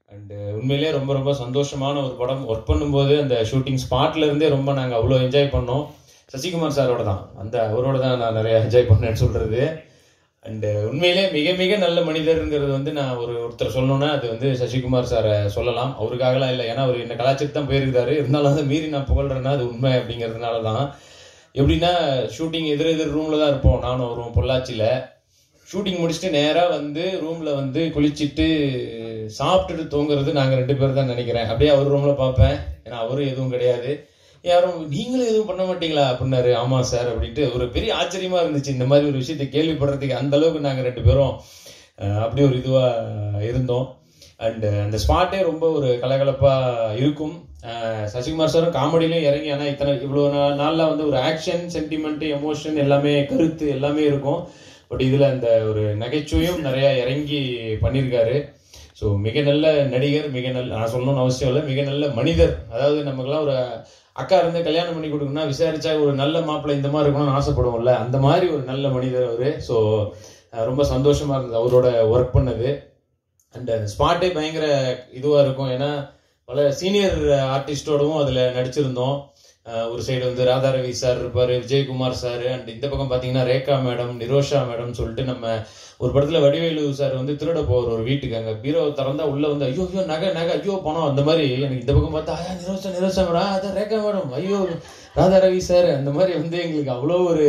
and உண்மையிலேயே ரொம்ப ரொம்ப சந்தோஷமான ஒரு படம் ஒர்க் பண்ணும்போது அந்த ஷூட்டிங் ஸ்பாட்ல இருந்தே ரொம்ப நாங்கள் அவ்வளோ என்ஜாய் பண்ணோம் சசிகுமார் சாரோட தான் அந்த அவரோட தான் நான் நிறைய என்ஜாய் பண்ணேன்னு சொல்றது அண்டு உண்மையிலே மிக மிக நல்ல மனிதருங்கிறது வந்து நான் ஒரு ஒருத்தர் சொல்லணும்னா அது வந்து சசிகுமார் சாரை சொல்லலாம் அவருக்காகலாம் இல்லை ஏன்னா அவர் என்ன கலாச்சாரத்து தான் போயிருக்காரு இருந்தாலும் அதை மீறி நான் புகழ்றேன்னா அது உண்மை அப்படிங்கிறதுனால தான் எப்படின்னா ஷூட்டிங் எதிர் எதிர் ரூமில் தான் இருப்போம் நானும் வருவோம் பொள்ளாச்சியில் ஷூட்டிங் முடிச்சுட்டு நேராக வந்து ரூமில் வந்து குளிச்சுட்டு சாப்பிட்டுட்டு தூங்குறது நாங்கள் ரெண்டு பேர் தான் நினைக்கிறேன் அப்படியே அவர் ரூமில் பார்ப்பேன் ஏன்னா அவரும் எதுவும் கிடையாது யாரும் நீங்களும் எதுவும் பண்ண மாட்டீங்களா அப்படின்னாரு ஆமாம் சார் அப்படின்ட்டு ஒரு பெரிய ஆச்சரியமா இருந்துச்சு இந்த மாதிரி ஒரு விஷயத்தை கேள்விப்படுறதுக்கு அந்த அளவுக்கு நாங்கள் ரெண்டு பேரும் அஹ், அப்படி ஒரு இதுவாக இருந்தோம் அண்ட் அந்த ஸ்பாட்டே ரொம்ப ஒரு கலகலப்பாக இருக்கும் அஹ், சசிகுமார் சாரும் காமெடியிலையும் இறங்கி ஆனால் இத்தனை இவ்வளோ நா- நாள்ல வந்து ஒரு ஆக்ஷன் சென்டிமெண்ட் எமோஷன் எல்லாமே கருத்து எல்லாமே இருக்கும் பட் இதில் அந்த ஒரு நகைச்சுவையும் நிறைய இறங்கி பண்ணியிருக்காரு ஸோ மிக நல்ல நடிகர் மிக நல்ல நான் சொல்லணும்னு அவசியம் இல்லை மிக நல்ல மனிதர் அதாவது நமக்கெல்லாம் ஒரு அக்கா இருந்து கல்யாணம் பண்ணி கொடுக்கணும்னா விசாரிச்சா ஒரு நல்ல மாப்பிள்ளை இந்த மாதிரி இருக்கணும்னு ஆசைப்படுவோம்ல அந்த மாதிரி ஒரு நல்ல மனிதர் அவரு ஸோ ரொம்ப சந்தோஷமா இருந்தது அவரோட ஒர்க் பண்ணது அண்ட் அந்த ஸ்பாட்டே பயங்கர இதுவாக இருக்கும் ஏன்னா பல சீனியர் ஆர்டிஸ்டோடவும் அதில் நடிச்சிருந்தோம் அஹ் ஒரு சைடு வந்து ராதா ரவி சார் இருப்பார் விஜயகுமார் சார் அண்ட் இந்த பக்கம் பார்த்தீங்கன்னா ரேகா மேடம் நிரோஷா மேடம் சொல்லிட்டு நம்ம ஒரு படத்தில் வடிவேலு சார் வந்து திருட போகிற ஒரு வீட்டுக்கு அங்கே பீரோ திறந்தா உள்ள வந்து ஐயோ ஐயோ நகை நகை ஐயோ பணம் அந்த மாதிரி எனக்கு இந்த பக்கம் பார்த்தா ஐயா நிரோஷா நிரோஷா மேடம் "ஆ, அதான் ரேகா மேடம் ஐயோ ராதா ரவி சார் அந்த மாதிரி வந்து எங்களுக்கு அவ்வளோ ஒரு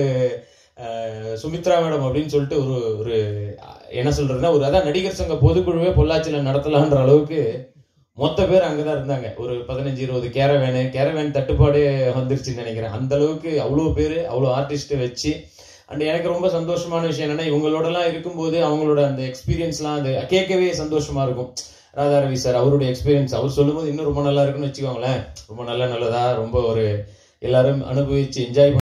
அஹ், சுமித்ரா மேடம் அப்படின்னு சொல்லிட்டு ஒரு ஒரு அஹ், என்ன சொல்றதுன்னா ஒரு அதான் நடிகர் சங்க பொதுக்குழுவே பொள்ளாச்சியில் நடத்தலான்ற அளவுக்கு மொத்த பேர் அங்கதான் இருந்தாங்க ஒரு பதினஞ்சு இருபது கேரவேனு கேரவேன் தட்டுப்பாடு வந்துருச்சுன்னு நினைக்கிறேன் அந்த அளவுக்கு அவ்வளோ பேர் அவ்வளோ ஆர்டிஸ்ட்டை வச்சு அண்ட் எனக்கு ரொம்ப சந்தோஷமான விஷயம் என்னன்னா இவங்களோடலாம் இருக்கும்போது அவங்களோட அந்த எக்ஸ்பீரியன்ஸ்லாம் அது கேட்கவே சந்தோஷமா இருக்கும் ராதா ரவி சார் அவருடைய எக்ஸ்பீரியன்ஸ் அவர் சொல்லும்போது இன்னும் ரொம்ப நல்லா இருக்குன்னு வச்சுக்கோங்களேன் ரொம்ப நல்ல நல்லதா ரொம்ப ஒரு எல்லாரும் அனுபவிச்சு என்ஜாய்